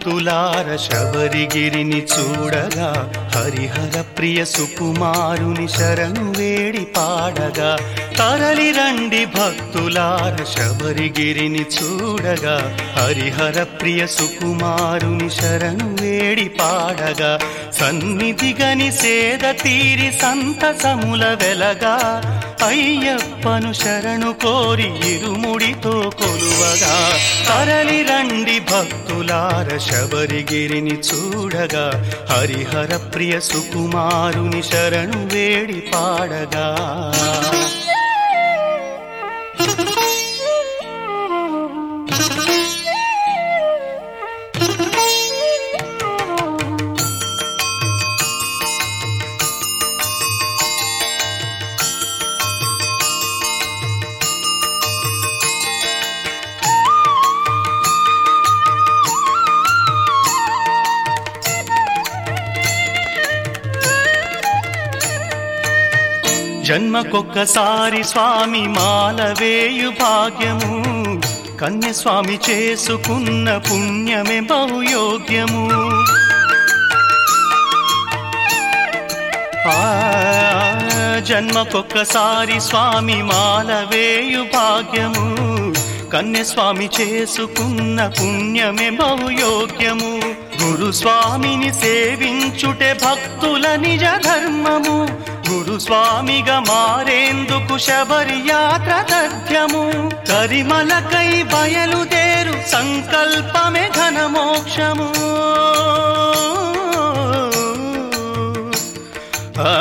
భక్తులార శబరిగిరిని చూడగా హరిహర ప్రియ సుకుమారుని శరణు వేడి పాడగా తరలి రండి భక్తులార శబరిగిరిని చూడగా హరిహర ప్రియ సుకుమారుని శరణు వేడి పాడగా సన్నిధిగని సేద తీరి సంతసముల వెలగా అయ్యప్పను శరణు కోరి ఇరుముడితో కొలువగా తరలి రండి భక్తులార శబరిగిరిని చూడగా హరిహర ప్రియ సుకుమారుని శరణు వేడి పాడగా జన్మకొక్కసారి స్వామి మాలవేయు భాగ్యము కన్యస్వామి చేసుకున్న పుణ్యమే బహుయోగ్యము ఆ జన్మకొక్కసారి స్వామి మాలవేయు భాగ్యము కన్యస్వామి చేసుకున్న పుణ్యమే బహుయోగ్యము గురు స్వామిని సేవించుటే భక్తుల నిజ ధర్మము గురు స్వామిగా మారేందుకు శబరి యాత్ర తథ్యము కరిమలకై బయలుదేరు సంకల్పమే ఘన మోక్షము ఆ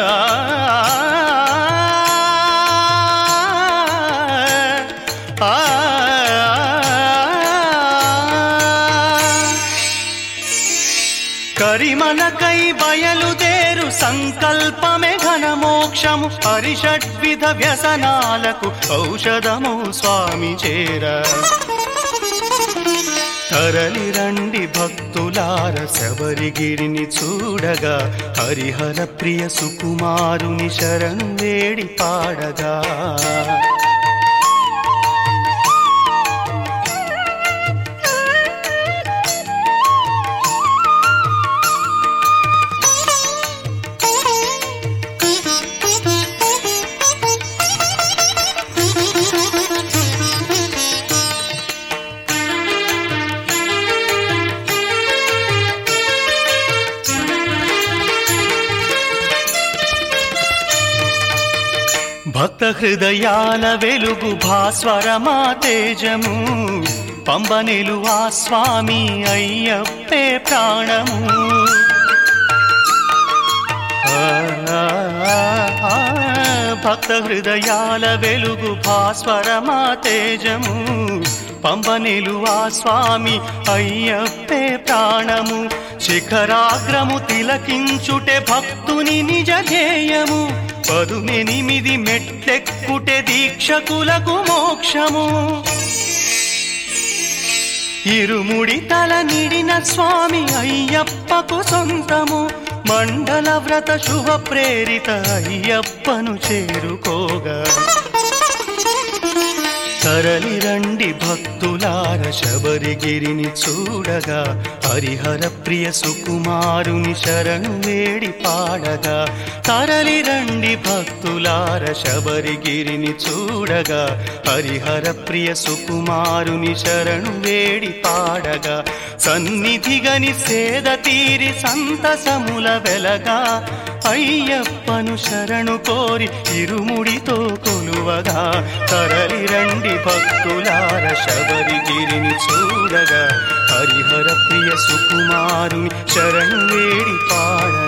కరిమలకై బయలుదేరు సంకల్పమే ఘన మోక్షము పరిషడ్విధ వ్యసనాలకు ఔషధము స్వామి చేర తరలి రండి భక్తులార శబరిగిరిని చూడగా హరిహర ప్రియ సుకుమారుని శరణు వేడి పాడగా భక్త హృదయాల వెలుగు భాస్వరమా తేజము పంబనెలు ఆ స్వామి అయ్యప్పే ప్రాణము ఆ, ఆ, ఆ, భక్త హృదయాల వెలుగు భాస్వరమా తేజము పంబనెలు ఆ స్వామి అయ్యప్పే ప్రాణము శిఖరాగ్రము తిలకించుటే భక్తుని నిజ ధ్యేయము పదునెనిమిది మెట్లెక్కుటే దీక్షకులకు మోక్షము ఇరుముడి తల నిడిన స్వామి అయ్యప్పకు సొంతము మండల వ్రత శుభ ప్రేరిత అయ్యప్పను చేరుకోగా తరలి రండి భక్తులార శబరిగిరిని చూడగా హరిహర ప్రియ సుకుమారుని శరణు వేడి పాడగా తరలి రండి భక్తులార శబరిగిరిని చూడగా హరిహర ప్రియ సుకుమారుని శరణు వేడి పాడగా సన్నిధిగని సేద తీరి సంతసముల వెలగా అయ్యప్పను శరణు కోరి ఇరుముడితో కొలువగా తరలి రండి భక్తులార శబరిగిరిని చూడగా హరిహర ప్రియ సుకుమారుని శరణు వేడి పాడ